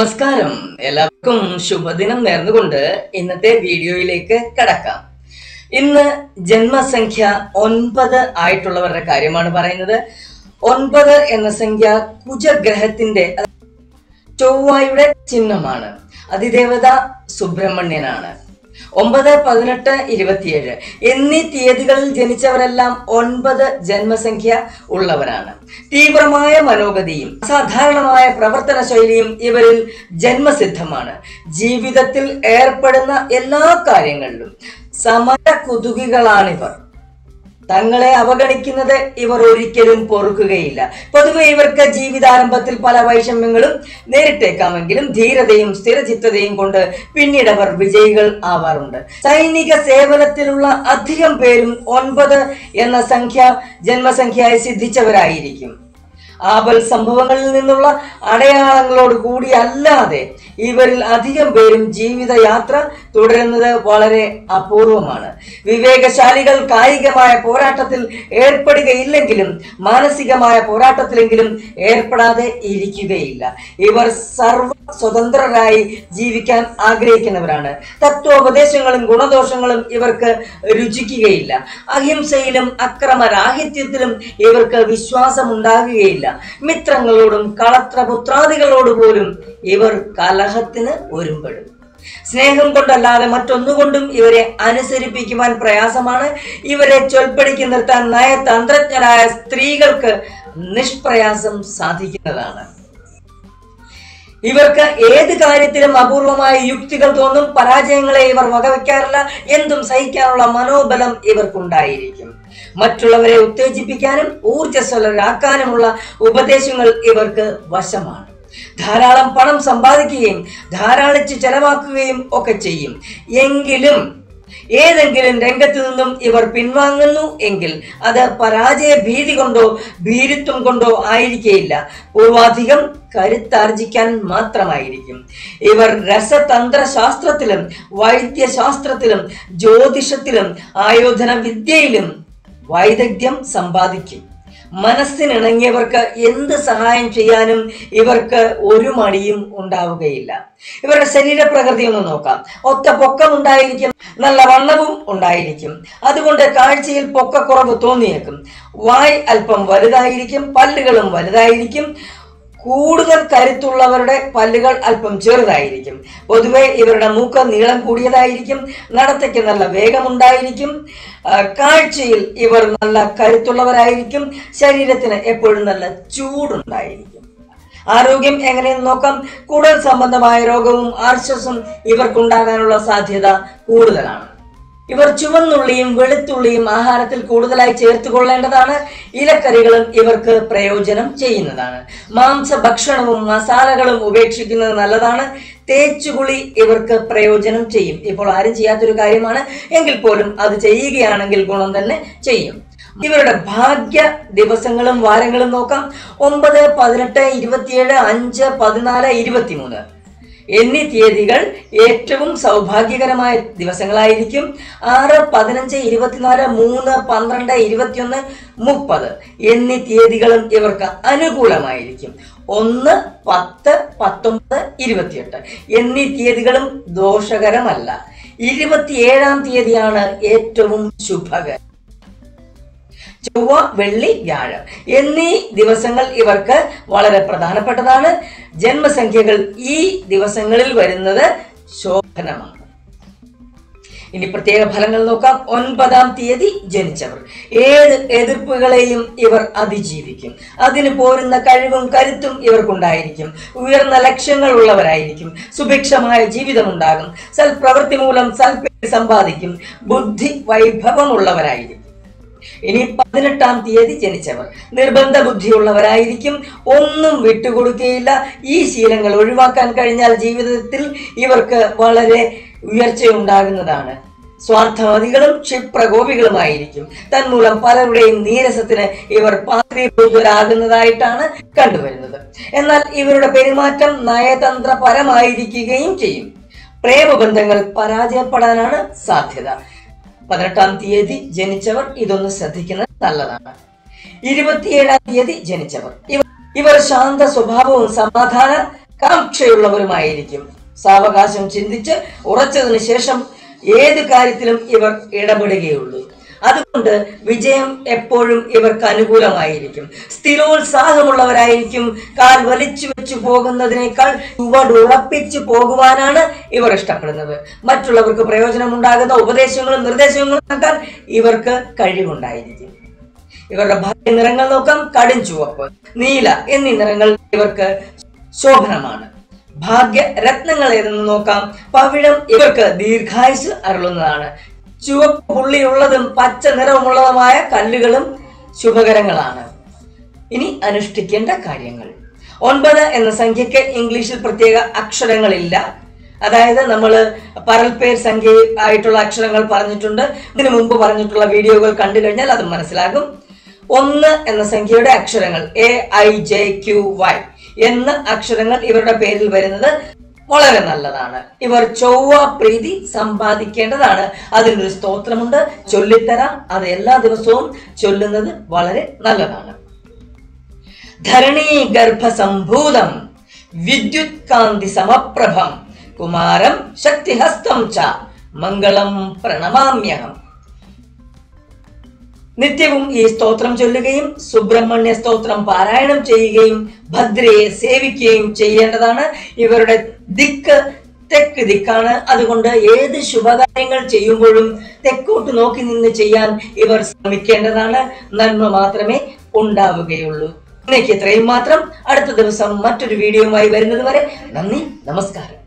നമസ്കാരം എല്ലാവർക്കും ശുഭദിനം നേർന്നുകൊണ്ട് ഇന്നത്തെ വീഡിയോയിലേക്ക് കടക്കാം ഇന്ന് ജന്മസംഖ്യ ഒൻപത് ആയിട്ടുള്ളവരുടെ കാര്യമാണ് പറയുന്നത് ഒൻപത് എന്ന സംഖ്യ കുജഗ്രഹത്തിന്റെ ചൊവ്വായുടെ ചിഹ്നമാണ് അതിദേവത സുബ്രഹ്മണ്യനാണ് ഒമ്പത് പതിനെട്ട് ഇരുപത്തിയേഴ് എന്നീ തീയതികളിൽ ജനിച്ചവരെല്ലാം ഒൻപത് ജന്മസംഖ്യ ഉള്ളവരാണ് തീവ്രമായ മനോഗതിയും അസാധാരണമായ പ്രവർത്തന ശൈലിയും ഇവരിൽ ജന്മസിദ്ധമാണ് ജീവിതത്തിൽ ഏർപ്പെടുന്ന എല്ലാ കാര്യങ്ങളിലും സമര കുതുകികളാണിവർ തങ്ങളെ അവഗണിക്കുന്നത് ഇവർ ഒരിക്കലും പൊറുക്കുകയില്ല പൊതുവെ ഇവർക്ക് ജീവിതാരംഭത്തിൽ പല വൈഷമ്യങ്ങളും നേരിട്ടേക്കാമെങ്കിലും ധീരതയും സ്ഥിരചിത്തതയും കൊണ്ട് പിന്നീട് അവർ വിജയികൾ ആവാറുണ്ട് സൈനിക സേവനത്തിലുള്ള അധികം പേരും ഒൻപത് എന്ന സംഖ്യ ജന്മസംഖ്യയായി സിദ്ധിച്ചവരായിരിക്കും ആപൽ സംഭവങ്ങളിൽ നിന്നുള്ള അടയാളങ്ങളോട് കൂടി അല്ലാതെ ഇവരിൽ അധികം പേരും ജീവിതയാത്ര തുടരുന്നത് വളരെ അപൂർവമാണ് വിവേകശാലികൾ കായികമായ പോരാട്ടത്തിൽ ഏർപ്പെടുകയില്ലെങ്കിലും മാനസികമായ പോരാട്ടത്തിലെങ്കിലും ഏർപ്പെടാതെ ഇരിക്കുകയില്ല ഇവർ സർവ സ്വതന്ത്രരായി ജീവിക്കാൻ ആഗ്രഹിക്കുന്നവരാണ് തത്വോപദേശങ്ങളും ഗുണദോഷങ്ങളും ഇവർക്ക് രുചിക്കുകയില്ല അഹിംസയിലും അക്രമരാഹിത്യത്തിലും ഇവർക്ക് വിശ്വാസം ഉണ്ടാകുകയില്ല മിത്രങ്ങളോടും കളത്രപുത്രാദികളോട് പോലും ഇവർ കലഹത്തിന് ഒരുമ്പെടും സ്നേഹം കൊണ്ടല്ലാതെ മറ്റൊന്നുകൊണ്ടും ഇവരെ അനുസരിപ്പിക്കുവാൻ പ്രയാസമാണ് ഇവരെ ചൊൽപ്പടിക്ക് നിർത്താൻ നയതന്ത്രജ്ഞരായ സ്ത്രീകൾക്ക് നിഷ്പ്രയാസം സാധിക്കുന്നതാണ് ഇവർക്ക് ഏത് കാര്യത്തിലും അപൂർവമായ യുക്തികൾ തോന്നും പരാജയങ്ങളെ ഇവർ വകവയ്ക്കാറില്ല എന്തും സഹിക്കാനുള്ള മനോബലം ഇവർക്കുണ്ടായിരിക്കും മറ്റുള്ളവരെ ഉത്തേജിപ്പിക്കാനും ഊർജ്ജസ്വലരാക്കാനുമുള്ള ഉപദേശങ്ങൾ ഇവർക്ക് വശമാണ് ധാരാളം പണം സമ്പാദിക്കുകയും ധാരാളിച്ച് ചെലവാക്കുകയും ഒക്കെ ചെയ്യും എങ്കിലും ഏതെങ്കിലും രംഗത്തു നിന്നും ഇവർ പിൻവാങ്ങുന്നു എങ്കിൽ അത് പരാജയ ഭീതി കൊണ്ടോ ഭീരുത്വം കൊണ്ടോ ആയിരിക്കുകയില്ല പൂർവാധികം കരുത്താർജിക്കാൻ മാത്രമായിരിക്കും ഇവർ രസതന്ത്ര ശാസ്ത്രത്തിലും വൈദ്യശാസ്ത്രത്തിലും ജ്യോതിഷത്തിലും ആയോധന വിദ്യയിലും വൈദഗ്ധ്യം സമ്പാദിക്കും മനസ്സിനിണങ്ങിയവർക്ക് എന്ത് സഹായം ചെയ്യാനും ഇവർക്ക് ഒരു മടിയും ഉണ്ടാവുകയില്ല ഇവരുടെ ശരീരപ്രകൃതി ഒന്ന് നോക്കാം ഒത്ത പൊക്കം ഉണ്ടായിരിക്കും നല്ല വണ്ണവും ഉണ്ടായിരിക്കും അതുകൊണ്ട് കാഴ്ചയിൽ പൊക്കക്കുറവ് തോന്നിയേക്കും വായ് അല്പം വലുതായിരിക്കും പല്ലുകളും വലുതായിരിക്കും കൂടുതൽ കരുത്തുള്ളവരുടെ പല്ലുകൾ അല്പം ചെറുതായിരിക്കും പൊതുവെ ഇവരുടെ മൂക്ക് നീളം കൂടിയതായിരിക്കും നടത്തയ്ക്ക് നല്ല വേഗമുണ്ടായിരിക്കും ആ, കാഴ്ചയിൽ ഇവർ നല്ല കരുത്തുള്ളവരായിരിക്കും ശരീരത്തിന് എപ്പോഴും നല്ല ചൂടുണ്ടായിരിക്കും ആരോഗ്യം എങ്ങനെയെന്ന് നോക്കാം കുടൽ സംബന്ധമായ രോഗവും ആർശസും ഇവർക്കുണ്ടാകാനുള്ള സാധ്യത കൂടുതലാണ് ഇവർ ചുവന്നുള്ളിയും വെളുത്തുള്ളിയും ആഹാരത്തിൽ കൂടുതലായി ചേർത്ത് കൊള്ളേണ്ടതാണ് ഇലക്കറികളും ഇവർക്ക് പ്രയോജനം ചെയ്യുന്നതാണ് മാംസഭക്ഷണവും മസാലകളും ഉപേക്ഷിക്കുന്നത് നല്ലതാണ് തേച്ചുകുളി ഇവർക്ക് പ്രയോജനം ചെയ്യും ഇപ്പോൾ ആരും ചെയ്യാത്തൊരു കാര്യമാണ് എങ്കിൽ പോലും അത് ചെയ്യുകയാണെങ്കിൽ ഗുണം തന്നെ ചെയ്യും ഇവരുടെ ഭാഗ്യ ദിവസങ്ങളും വാരങ്ങളും നോക്കാം ഒമ്പത് പതിനെട്ട് ഇരുപത്തിയേഴ് അഞ്ച് പതിനാല് ഇരുപത്തിമൂന്ന് എന്നീ തീയതികൾ ഏറ്റവും സൗഭാഗ്യകരമായ ദിവസങ്ങളായിരിക്കും ആറ് പതിനഞ്ച് ഇരുപത്തിനാല് മൂന്ന് പന്ത്രണ്ട് ഇരുപത്തിയൊന്ന് മുപ്പത് എന്നീ തീയതികളും ഇവർക്ക് അനുകൂലമായിരിക്കും ഒന്ന് പത്ത് പത്തൊമ്പത് ഇരുപത്തിയെട്ട് എന്നീ തീയതികളും ദോഷകരമല്ല ഇരുപത്തിയേഴാം തീയതിയാണ് ഏറ്റവും ശുഭകരം ചൊവ്വ വെള്ളി വ്യാഴം എന്നീ ദിവസങ്ങൾ ഇവർക്ക് വളരെ പ്രധാനപ്പെട്ടതാണ് ജന്മസംഖ്യകൾ ഈ ദിവസങ്ങളിൽ വരുന്നത് ശോഭനമാണ് ഇനി പ്രത്യേക ഫലങ്ങൾ നോക്കാം ഒൻപതാം തീയതി ജനിച്ചവർ ഏത് എതിർപ്പുകളെയും ഇവർ അതിജീവിക്കും അതിന് പോരുന്ന കഴിവും കരുത്തും ഇവർക്കുണ്ടായിരിക്കും ഉയർന്ന ലക്ഷ്യങ്ങൾ ഉള്ളവരായിരിക്കും സുഭിക്ഷമായ ജീവിതമുണ്ടാകും സൽപ്രവൃത്തി മൂലം സൽപ്പേര് സമ്പാദിക്കും ബുദ്ധി വൈഭവമുള്ളവരായിരിക്കും ഇനി പതിനെട്ടാം തീയതി ജനിച്ചവർ നിർബന്ധ ബുദ്ധിയുള്ളവരായിരിക്കും ഒന്നും വിട്ടുകൊടുക്കുകയില്ല ഈ ശീലങ്ങൾ ഒഴിവാക്കാൻ കഴിഞ്ഞാൽ ജീവിതത്തിൽ ഇവർക്ക് വളരെ ഉയർച്ചയുണ്ടാകുന്നതാണ് സ്വാർത്ഥവാദികളും ക്ഷിപ്രകോപികളുമായിരിക്കും തന്മൂലം പലരുടെയും നീരസത്തിന് ഇവർ പാത്രീഭൂതരാകുന്നതായിട്ടാണ് കണ്ടുവരുന്നത് എന്നാൽ ഇവരുടെ പെരുമാറ്റം നയതന്ത്രപരമായിരിക്കുകയും ചെയ്യും പ്രേമബന്ധങ്ങൾ പരാജയപ്പെടാനാണ് സാധ്യത പതിനെട്ടാം തീയതി ജനിച്ചവർ ഇതൊന്ന് ശ്രദ്ധിക്കുന്നത് നല്ലതാണ് ഇരുപത്തിയേഴാം തീയതി ജനിച്ചവർ ഇവർ ഇവർ ശാന്ത സ്വഭാവവും സമാധാന കാക്ഷയുള്ളവരുമായിരിക്കും സാവകാശം ചിന്തിച്ച് ഉറച്ചതിന് ശേഷം ഏത് കാര്യത്തിലും ഇവർ ഇടപെടുകയുള്ളൂ അതുകൊണ്ട് വിജയം എപ്പോഴും ഇവർക്ക് അനുകൂലമായിരിക്കും സ്ഥിരോത്സാഹമുള്ളവരായിരിക്കും കാൽ വലിച്ചു വെച്ചു പോകുന്നതിനേക്കാൾ ചുവടുറപ്പിച്ചു പോകുവാനാണ് ഇവർ ഇഷ്ടപ്പെടുന്നത് മറ്റുള്ളവർക്ക് പ്രയോജനമുണ്ടാകുന്ന ഉപദേശങ്ങളും നിർദ്ദേശങ്ങളും നൽകാൻ ഇവർക്ക് കഴിവുണ്ടായിരിക്കും ഇവരുടെ ഭാഗ്യ നിറങ്ങൾ നോക്കാം കടും ചുവപ്പ് നീല എന്നീ നിറങ്ങൾ ഇവർക്ക് ശോഭനമാണ് ഭാഗ്യ രത്നങ്ങൾ ഏതെന്ന് നോക്കാം പവിഴം ഇവർക്ക് ദീർഘായുസ് അരുളുന്നതാണ് ചുവപ്പ് പുള്ളിയുള്ളതും പച്ച നിറമുള്ളതുമായ കല്ലുകളും ശുഭകരങ്ങളാണ് ഇനി അനുഷ്ഠിക്കേണ്ട കാര്യങ്ങൾ ഒൻപത് എന്ന സംഖ്യയ്ക്ക് ഇംഗ്ലീഷിൽ പ്രത്യേക അക്ഷരങ്ങളില്ല അതായത് നമ്മൾ പരൽപേർ സംഖ്യ ആയിട്ടുള്ള അക്ഷരങ്ങൾ പറഞ്ഞിട്ടുണ്ട് ഇതിനു മുമ്പ് പറഞ്ഞിട്ടുള്ള വീഡിയോകൾ കണ്ടു കഴിഞ്ഞാൽ അത് മനസ്സിലാകും ഒന്ന് എന്ന സംഖ്യയുടെ അക്ഷരങ്ങൾ A I J Q Y എന്ന അക്ഷരങ്ങൾ ഇവരുടെ പേരിൽ വരുന്നത് വളരെ നല്ലതാണ് ഇവർ ചൊവ്വ പ്രീതി സമ്പാദിക്കേണ്ടതാണ് അതിനൊരു സ്തോത്രമുണ്ട് ചൊല്ലിത്തരാം അത് എല്ലാ ദിവസവും ചൊല്ലുന്നത് വളരെ നല്ലതാണ് ധരണീ ഗർഭസംഭൂതം വിദ്യുത് കാന്തി സമപ്രഭം കുമാരം ശക്തിഹസ്തം ച മംഗളം പ്രണമാമ്യഹം നിത്യവും ഈ സ്തോത്രം ചൊല്ലുകയും സുബ്രഹ്മണ്യ സ്തോത്രം പാരായണം ചെയ്യുകയും ഭദ്രയെ സേവിക്കുകയും ചെയ്യേണ്ടതാണ് ഇവരുടെ ദിക്ക് തെക്ക് ദിക്കാണ് അതുകൊണ്ട് ഏത് ശുഭകാര്യങ്ങൾ ചെയ്യുമ്പോഴും തെക്കോട്ട് നോക്കി നിന്ന് ചെയ്യാൻ ഇവർ ശ്രമിക്കേണ്ടതാണ് നന്മ മാത്രമേ ഉണ്ടാവുകയുള്ളൂ ഇന്നേക്ക് ഇത്രയും മാത്രം അടുത്ത ദിവസം മറ്റൊരു വീഡിയോയുമായി വരുന്നത് വരെ നന്ദി നമസ്കാരം